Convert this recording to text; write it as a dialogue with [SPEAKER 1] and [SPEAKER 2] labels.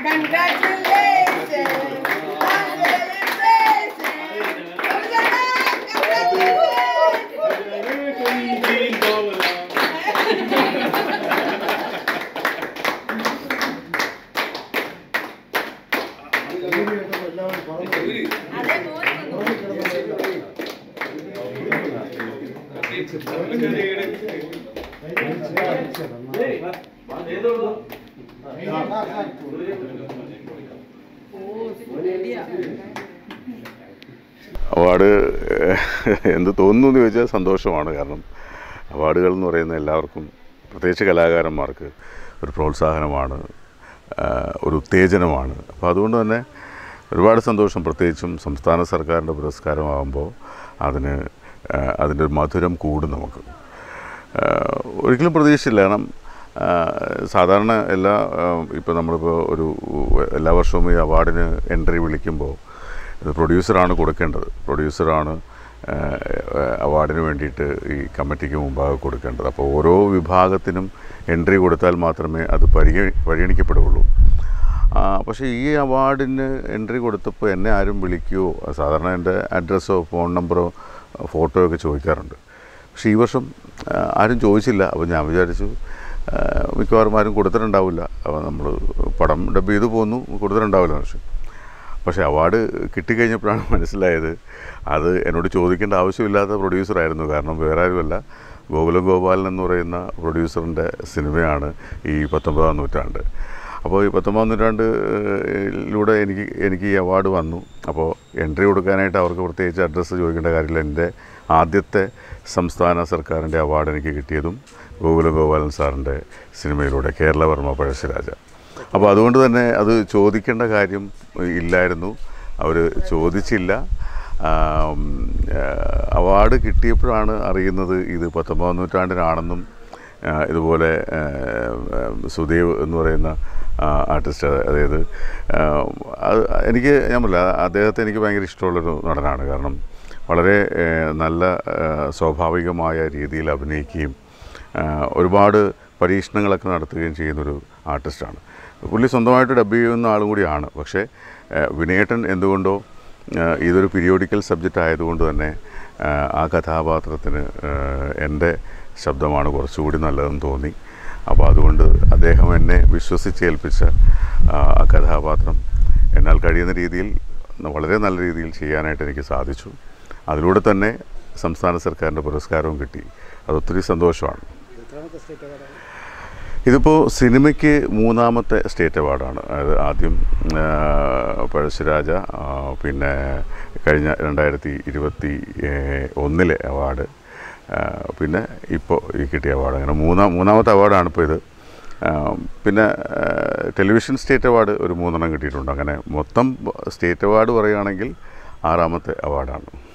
[SPEAKER 1] Congratulations!
[SPEAKER 2] Award എന്ത് തോന്നുന്നു എന്ന് ചോദിച്ചാൽ സന്തോഷമാണ് കാരണം അവാർഡുകൾ എന്ന് പറയുന്ന എല്ലാവർക്കും പ്രത്യേകിച്ച് കലാകാരന്മാർക്ക് ഒരു പ്രോത്സാഹനമാണ് ആ, ഒരു ഉത്തേജനമാണ് അപ്പോൾ അതുകൊണ്ട് തന്നെ ഒരുപാട് സന്തോഷം പ്രത്യേകിച്ചും സംസ്ഥാന സർക്കാരിൻ്റെ പുരസ്കാരമാകുമ്പോൾ അതിന് ആ, അതിൻ്റെ ഒരു മധുരം കൂടും നമുക്ക് ആ, ഒരിക്കലും പ്രതീക്ഷിച്ചില്ല കാരണം ആ, സാധാരണ എല്ലാ ഇപ്പോൾ നമ്മളിപ്പോൾ ഒരു എല്ലാ വർഷവും ഈ അവാർഡിന് എൻട്രി വിളിക്കുമ്പോൾ ഇത് പ്രൊഡ്യൂസറാണ് കൊടുക്കേണ്ടത് പ്രൊഡ്യൂസറാണ് ആ, അവാർഡിന് വേണ്ടിയിട്ട് ഈ കമ്മിറ്റിക്ക് മുമ്പാകെ കൊടുക്കേണ്ടത് അപ്പോൾ ഓരോ വിഭാഗത്തിനും എൻട്രി കൊടുത്താൽ മാത്രമേ അത് പരിഗണി പരിഗണിക്കപ്പെടുകയുള്ളൂ ആ, പക്ഷേ ഈ അവാർഡിന് എൻട്രി കൊടുത്തപ്പോൾ എന്നെ ആരും വിളിക്കുകയോ സാധാരണ എൻ്റെ അഡ്രസ്സോ ഫോൺ നമ്പറോ ഫോട്ടോയോ ഒക്കെ ചോദിക്കാറുണ്ട് പക്ഷേ ഈ വർഷം ആ, ആരും ചോദിച്ചില്ല അപ്പോൾ ഞാൻ വിചാരിച്ചു ആ, മിക്കവാറും ആരും കൊടുത്തിട്ടുണ്ടാവില്ല അപ്പോൾ നമ്മൾ പടം ഡബ് ചെയ്ത് പോന്നു കൊടുത്തിട്ടുണ്ടാവില്ല പക്ഷേ പക്ഷേ അവാർഡ് കിട്ടിക്കഴിഞ്ഞപ്പോഴാണ് മനസ്സിലായത് അത് എന്നോട് ചോദിക്കേണ്ട ആവശ്യമില്ലാത്ത പ്രൊഡ്യൂസറായിരുന്നു കാരണം വേറെ ആരുമല്ല ഗോകുലം ഗോപാലൻ എന്ന് പറയുന്ന പ്രൊഡ്യൂസറിൻ്റെ സിനിമയാണ് ഈ പത്തൊമ്പതാം നൂറ്റാണ്ട് അപ്പോൾ ഈ പത്തൊമ്പതാം നൂറ്റാണ്ടിലൂടെ എനിക്ക് എനിക്ക് ഈ അവാർഡ് വന്നു അപ്പോൾ എൻട്രി കൊടുക്കാനായിട്ട് അവർക്ക് പ്രത്യേകിച്ച് അഡ്രസ്സ് ചോദിക്കേണ്ട കാര്യമില്ല എൻ്റെ ആദ്യത്തെ സംസ്ഥാന സർക്കാരിൻ്റെ അവാർഡ് എനിക്ക് കിട്ടിയതും ഗോകുല ഗോപാലൻ സാറിൻ്റെ സിനിമയിലൂടെ കേരളവർമ്മ പഴശ്ശിരാജ അപ്പോൾ അതുകൊണ്ട് തന്നെ അത് ചോദിക്കേണ്ട കാര്യം ഇല്ലായിരുന്നു അവർ ചോദിച്ചില്ല ആം, ആ, അവാർഡ് കിട്ടിയപ്പോഴാണ് അറിയുന്നത് ഇത് പത്തൊമ്പതാം നൂറ്റാണ്ടിനാണെന്നും ആ, ഇതുപോലെ ആ, ആ, സുദേവ് എന്ന് പറയുന്ന ആ, ആർട്ടിസ്റ്റ് അതായത് ആ, അത് എനിക്ക് ഞാൻ പറയില്ല അദ്ദേഹത്തെ എനിക്ക് ഭയങ്കര ഇഷ്ടമുള്ളൊരു നടനാണ് കാരണം വളരെ ആ, നല്ല ആ, സ്വാഭാവികമായ രീതിയിൽ അഭിനയിക്കുകയും ആ, ഒരുപാട് പരീക്ഷണങ്ങളൊക്കെ നടത്തുകയും ചെയ്യുന്നൊരു ആർട്ടിസ്റ്റാണ് പുള്ളി സ്വന്തമായിട്ട് ഡബ് ചെയ്യുന്ന ആളും കൂടിയാണ് പക്ഷേ ആ, വിനയേട്ടൻ എന്തുകൊണ്ടോ ആ, ഇതൊരു പീരിയോഡിക്കൽ സബ്ജക്റ്റ് ആയതുകൊണ്ട് തന്നെ ആ, ആ കഥാപാത്രത്തിന് ആ, എൻ്റെ ശബ്ദമാണ് കുറച്ചുകൂടി നല്ലതെന്ന് തോന്നി അപ്പോൾ അതുകൊണ്ട് അദ്ദേഹം എന്നെ വിശ്വസിച്ചേൽപ്പിച്ച ആ ആ കഥാപാത്രം എന്നാൽ കഴിയുന്ന രീതിയിൽ വളരെ നല്ല രീതിയിൽ ചെയ്യാനായിട്ട് എനിക്ക് സാധിച്ചു അതിലൂടെ തന്നെ സംസ്ഥാന സർക്കാരിൻ്റെ പുരസ്കാരവും കിട്ടി അതൊത്തിരി സന്തോഷമാണ് ഇതിപ്പോൾ സിനിമയ്ക്ക് മൂന്നാമത്തെ സ്റ്റേറ്റ് അവാർഡാണ് അതായത് ആദ്യം ആ, പഴശ്ശിരാജ ആ, പിന്നെ കഴിഞ്ഞ രണ്ടായിരത്തി ഇരുപത്തി ഒന്നിലെ അവാർഡ് ആ, പിന്നെ ഇപ്പോൾ ഈ കിട്ടിയ അവാർഡ് അങ്ങനെ മൂന്നാം മൂന്നാമത്തെ അവാർഡാണ് ഇപ്പോൾ ഇത് ആ, പിന്നെ ആ, ടെലിവിഷൻ സ്റ്റേറ്റ് അവാർഡ് ഒരു മൂന്നെണ്ണം കിട്ടിയിട്ടുണ്ട് അങ്ങനെ മൊത്തം സ്റ്റേറ്റ് അവാർഡ് പറയുകയാണെങ്കിൽ ആറാമത്തെ അവാർഡാണ്